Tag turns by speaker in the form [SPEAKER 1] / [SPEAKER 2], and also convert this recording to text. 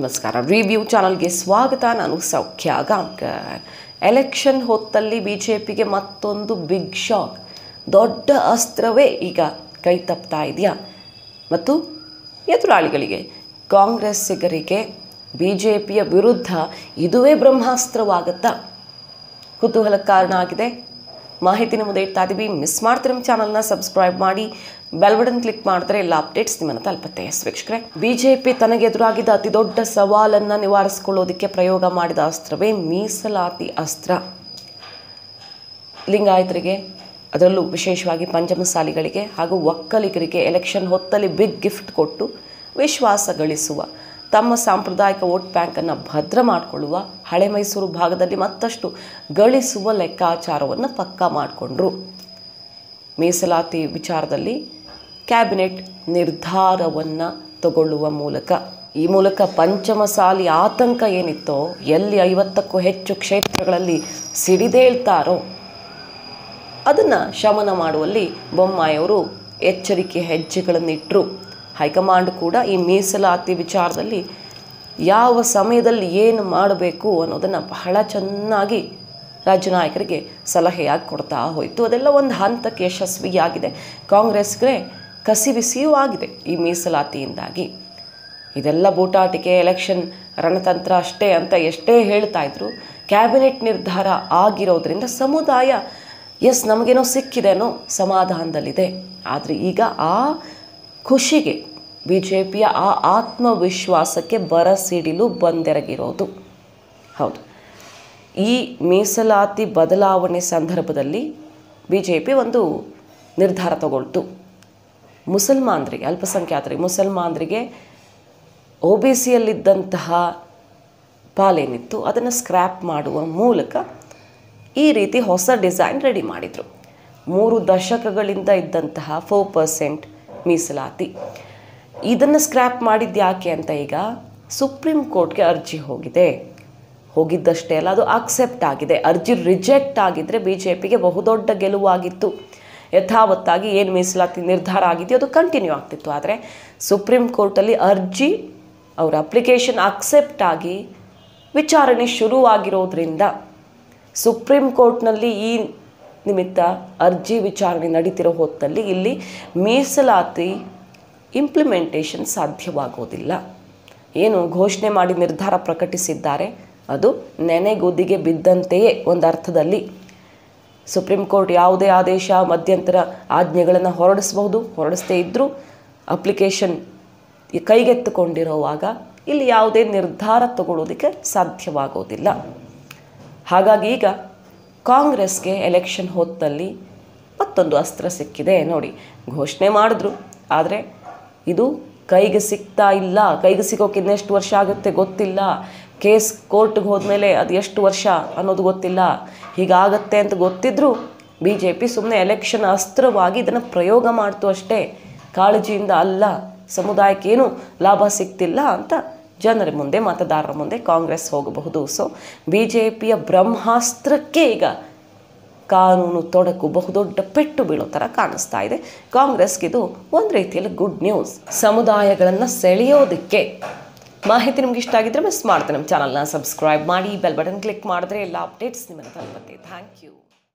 [SPEAKER 1] ನಮಸ್ಕಾರ ರಿವ್ಯೂ ಚಾನಲ್ಗೆ ಸ್ವಾಗತ ನಾನು ಸೌಖ್ಯ ಗಾಂಕರ್ ಎಲೆಕ್ಷನ್ ಹೊತ್ತಲ್ಲಿ ಬಿ ಜೆ ಪಿಗೆ ಮತ್ತೊಂದು ಬಿಗ್ ಶಾಕ್ ದೊಡ್ಡ ಅಸ್ತ್ರವೇ ಈಗ ಕೈ ತಪ್ತಾ ಇದೆಯಾ ಮತ್ತು ಎದುರಾಳಿಗಳಿಗೆ ಕಾಂಗ್ರೆಸ್ಸಿಗರಿಗೆ ಬಿ ಜೆ ಪಿಯ ವಿರುದ್ಧ ಇದುವೇ ಬ್ರಹ್ಮಾಸ್ತ್ರವಾಗುತ್ತಾ ಕುತೂಹಲ ಕಾರಣ ಆಗಿದೆ ಮಾಹಿತಿ ನಿಮ್ಮದು ಇಡ್ತಾ ಇದ್ದೀವಿ ಮಿಸ್ ಮಾಡ್ತೀರಿ ನಮ್ಮ ಚಾನಲ್ನ ಸಬ್ಸ್ಕ್ರೈಬ್ ಮಾಡಿ ಬೆಲ್ ಬಟನ್ ಕ್ಲಿಕ್ ಮಾಡಿದ್ರೆ ಎಲ್ಲ ಅಪ್ಡೇಟ್ಸ್ ನಿಮ್ಮನ್ನು ತಲುಪುತ್ತೆ ಎಸ್ ವೀಕ್ಷಕರೇ ಬಿ ಜೆ ಪಿ ತನಗೆ ಎದುರಾಗಿದ್ದ ಅತಿ ದೊಡ್ಡ ಸವಾಲನ್ನು ನಿವಾರಿಸಿಕೊಳ್ಳೋದಕ್ಕೆ ಪ್ರಯೋಗ ಮಾಡಿದ ಅಸ್ತ್ರವೇ ಮೀಸಲಾತಿ ಅಸ್ತ್ರ ಲಿಂಗಾಯತರಿಗೆ ಅದರಲ್ಲೂ ವಿಶೇಷವಾಗಿ ಪಂಚಮಸಾಲಿಗಳಿಗೆ ಹಾಗೂ ಒಕ್ಕಲಿಗರಿಗೆ ಎಲೆಕ್ಷನ್ ಹೊತ್ತಲ್ಲಿ ಬಿಗ್ ಗಿಫ್ಟ್ ಕೊಟ್ಟು ವಿಶ್ವಾಸ ಗಳಿಸುವ ತಮ್ಮ ಸಾಂಪ್ರದಾಯಿಕ ವೋಟ್ ಬ್ಯಾಂಕನ್ನು ಭದ್ರ ಮಾಡಿಕೊಳ್ಳುವ ಹಳೆ ಮೈಸೂರು ಭಾಗದಲ್ಲಿ ಮತ್ತಷ್ಟು ಗಳಿಸುವ ಲೆಕ್ಕಾಚಾರವನ್ನು ಪಕ್ಕಾ ಮಾಡಿಕೊಂಡ್ರು ಮೀಸಲಾತಿ ವಿಚಾರದಲ್ಲಿ ಕ್ಯಾಬಿನೆಟ್ ನಿರ್ಧಾರವನ್ನು ತಗೊಳ್ಳುವ ಮೂಲಕ ಈ ಮೂಲಕ ಪಂಚಮಸಾಲಿ ಆತಂಕ ಏನಿತ್ತೋ ಎಲ್ಲಿ ಐವತ್ತಕ್ಕೂ ಹೆಚ್ಚು ಕ್ಷೇತ್ರಗಳಲ್ಲಿ ಸಿಡಿದೇಳ್ತಾರೋ ಅದನ್ನು ಶಮನ ಮಾಡುವಲ್ಲಿ ಬೊಮ್ಮಾಯಿಯವರು ಎಚ್ಚರಿಕೆ ಹೆಜ್ಜೆಗಳನ್ನಿಟ್ಟರು ಹೈಕಮಾಂಡ್ ಕೂಡ ಈ ಮೀಸಲಾತಿ ವಿಚಾರದಲ್ಲಿ ಯಾವ ಸಮಯದಲ್ಲಿ ಏನು ಮಾಡಬೇಕು ಅನ್ನೋದನ್ನು ಬಹಳ ಚೆನ್ನಾಗಿ ರಾಜ್ಯ ನಾಯಕರಿಗೆ ಸಲಹೆಯಾಗಿ ಕೊಡ್ತಾ ಹೋಯಿತು ಅದೆಲ್ಲ ಒಂದು ಹಂತಕ್ಕೆ ಯಶಸ್ವಿಯಾಗಿದೆ ಕಾಂಗ್ರೆಸ್ಗೆ ಕಸಿವಿಸಿಯೂ ಆಗಿದೆ ಈ ಮೀಸಲಾತಿಯಿಂದಾಗಿ ಇದೆಲ್ಲ ಬೂಟಾಟಿಕೆ ಎಲೆಕ್ಷನ್ ರಣತಂತ್ರ ಅಷ್ಟೇ ಅಂತ ಎಷ್ಟೇ ಹೇಳ್ತಾ ಇದ್ರು ಕ್ಯಾಬಿನೆಟ್ ನಿರ್ಧಾರ ಆಗಿರೋದ್ರಿಂದ ಸಮುದಾಯ ಎಸ್ ನಮಗೇನೋ ಸಿಕ್ಕಿದೆನೋ ಸಮಾಧಾನದಲ್ಲಿದೆ ಆದರೆ ಈಗ ಆ ಖುಷಿಗೆ ಬಿ ಜೆ ಪಿಯ ಆ ಆತ್ಮವಿಶ್ವಾಸಕ್ಕೆ ಬರಸಿಡಿಲು ಬಂದೆರಗಿರೋದು ಹೌದು ಈ ಮೀಸಲಾತಿ ಬದಲಾವಣೆ ಸಂದರ್ಭದಲ್ಲಿ ಬಿ ಜೆ ಪಿ ಒಂದು ನಿರ್ಧಾರ ತಗೊಳ್ತು ಮುಸಲ್ಮಾನರಿಗೆ ಅಲ್ಪಸಂಖ್ಯಾತರಿಗೆ ಮುಸಲ್ಮಾನರಿಗೆ ಒ ಬಿ ಸಿಯಲ್ಲಿದ್ದಂತಹ ಪಾಲೇನಿತ್ತು ಅದನ್ನು ಸ್ಕ್ರ್ಯಾಪ್ ಮಾಡುವ ಮೂಲಕ ಈ ರೀತಿ ಹೊಸ ಡಿಸೈನ್ ರೆಡಿ ಮಾಡಿದರು ಮೂರು ದಶಕಗಳಿಂದ ಇದ್ದಂತಹ ಫೋರ್ ಪರ್ಸೆಂಟ್ ಮೀಸಲಾತಿ ಇದನ್ನು ಸ್ಕ್ರ್ಯಾಪ್ ಮಾಡಿದ್ದು ಯಾಕೆ ಅಂತ ಈಗ ಸುಪ್ರೀಂ ಕೋರ್ಟ್ಗೆ ಅರ್ಜಿ ಹೋಗಿದೆ ಹೋಗಿದ್ದಷ್ಟೇ ಅಲ್ಲ ಅದು ಅಕ್ಸೆಪ್ಟ್ ಆಗಿದೆ ಅರ್ಜಿ ರಿಜೆಕ್ಟ್ ಆಗಿದ್ದರೆ ಬಿ ಜೆ ಪಿಗೆ ಬಹುದೊಡ್ಡ ಗೆಲುವಾಗಿತ್ತು ಯಥಾವತ್ತಾಗಿ ಏನು ಮೀಸಲಾತಿ ನಿರ್ಧಾರ ಆಗಿದೆಯೋ ಅದು ಕಂಟಿನ್ಯೂ ಆಗ್ತಿತ್ತು ಆದರೆ ಸುಪ್ರೀಂ ಕೋರ್ಟಲ್ಲಿ ಅರ್ಜಿ ಅವರ ಅಪ್ಲಿಕೇಶನ್ ಅಕ್ಸೆಪ್ಟ್ ಆಗಿ ವಿಚಾರಣೆ ಶುರುವಾಗಿರೋದ್ರಿಂದ ಸುಪ್ರೀಂ ಕೋರ್ಟ್ನಲ್ಲಿ ಈ ನಿಮಿತ್ತ ಅರ್ಜಿ ವಿಚಾರಣೆ ನಡೀತಿರೋ ಹೊತ್ತಲ್ಲಿ ಇಲ್ಲಿ ಮೀಸಲಾತಿ ಇಂಪ್ಲಿಮೆಂಟೇಷನ್ ಸಾಧ್ಯವಾಗೋದಿಲ್ಲ ಏನು ಘೋಷಣೆ ಮಾಡಿ ನಿರ್ಧಾರ ಪ್ರಕಟಿಸಿದ್ದಾರೆ ಅದು ನೆನೆಗುದಿಗೆ ಬಿದ್ದಂತೆಯೇ ಒಂದು ಅರ್ಥದಲ್ಲಿ ಸುಪ್ರೀಂ ಕೋರ್ಟ್ ಯಾವುದೇ ಆದೇಶ ಮಧ್ಯಂತರ ಆಜ್ಞೆಗಳನ್ನು ಹೊರಡಿಸಬಹುದು ಹೊರಡಿಸದೇ ಇದ್ದರೂ ಅಪ್ಲಿಕೇಶನ್ ಕೈಗೆತ್ತಿಕೊಂಡಿರುವಾಗ ಇಲ್ಲಿ ಯಾವುದೇ ನಿರ್ಧಾರ ತಗೊಳ್ಳೋದಕ್ಕೆ ಸಾಧ್ಯವಾಗೋದಿಲ್ಲ ಹಾಗಾಗಿ ಈಗ ಕಾಂಗ್ರೆಸ್ಗೆ ಎಲೆಕ್ಷನ್ ಹೊತ್ತಲ್ಲಿ ಮತ್ತೊಂದು ಅಸ್ತ್ರ ಸಿಕ್ಕಿದೆ ನೋಡಿ ಘೋಷಣೆ ಮಾಡಿದ್ರು ಆದರೆ ಇದು ಕೈಗೆ ಸಿಗ್ತಾ ಇಲ್ಲ ಕೈಗೆ ಸಿಗೋಕೆ ಇನ್ನೆಷ್ಟು ವರ್ಷ ಆಗುತ್ತೆ ಗೊತ್ತಿಲ್ಲ ಕೇಸ್ ಕೋರ್ಟ್ಗೆ ಹೋದ್ಮೇಲೆ ಅದು ಎಷ್ಟು ವರ್ಷ ಅನ್ನೋದು ಗೊತ್ತಿಲ್ಲ ಹೀಗಾಗತ್ತೆ ಅಂತ ಗೊತ್ತಿದ್ರೂ ಬಿ ಜೆ ಪಿ ಸುಮ್ಮನೆ ಎಲೆಕ್ಷನ್ ಅಸ್ತ್ರವಾಗಿ ಇದನ್ನು ಪ್ರಯೋಗ ಮಾಡ್ತು ಅಷ್ಟೇ ಕಾಳಜಿಯಿಂದ ಅಲ್ಲ ಸಮುದಾಯಕ್ಕೇನು ಲಾಭ ಸಿಗ್ತಿಲ್ಲ ಅಂತ ಜನರ ಮುಂದೆ ಮತದಾರರ ಮುಂದೆ ಕಾಂಗ್ರೆಸ್ ಹೋಗಬಹುದು ಸೊ ಬಿ ಜೆ ಪಿಯ ಬ್ರಹ್ಮಾಸ್ತ್ರಕ್ಕೆ ಈಗ ಕಾನೂನು ತೊಡಕು ಬಹುದೊಡ್ಡ ಪೆಟ್ಟು ಬೀಳೋ ಥರ ಕಾಣಿಸ್ತಾ ಇದೆ ಕಾಂಗ್ರೆಸ್ಗಿದು ಒಂದು ರೀತಿಯಲ್ಲಿ ಗುಡ್ ನ್ಯೂಸ್ ಸಮುದಾಯಗಳನ್ನು ಸೆಳೆಯೋದಕ್ಕೆ ಮಾಹಿತಿ ನಿಮ್ಗೆ ಇಷ್ಟ ಆಗಿದ್ರೆ ಮಿಸ್ ಮಾಡ್ತೀನಿ ನಮ್ಮ ಚಾನಲ್ನ ಸಬ್ಸ್ಕ್ರೈಬ್ ಮಾಡಿ ಬೆಲ್ ಬಟನ್ ಕ್ಲಿಕ್ ಮಾಡಿದ್ರೆ ಎಲ್ಲ ಅಪ್ಡೇಟ್ಸ್ ನಿಮ್ಮನ್ನು ತಲುಪುತ್ತೆ ಥ್ಯಾಂಕ್ ಯು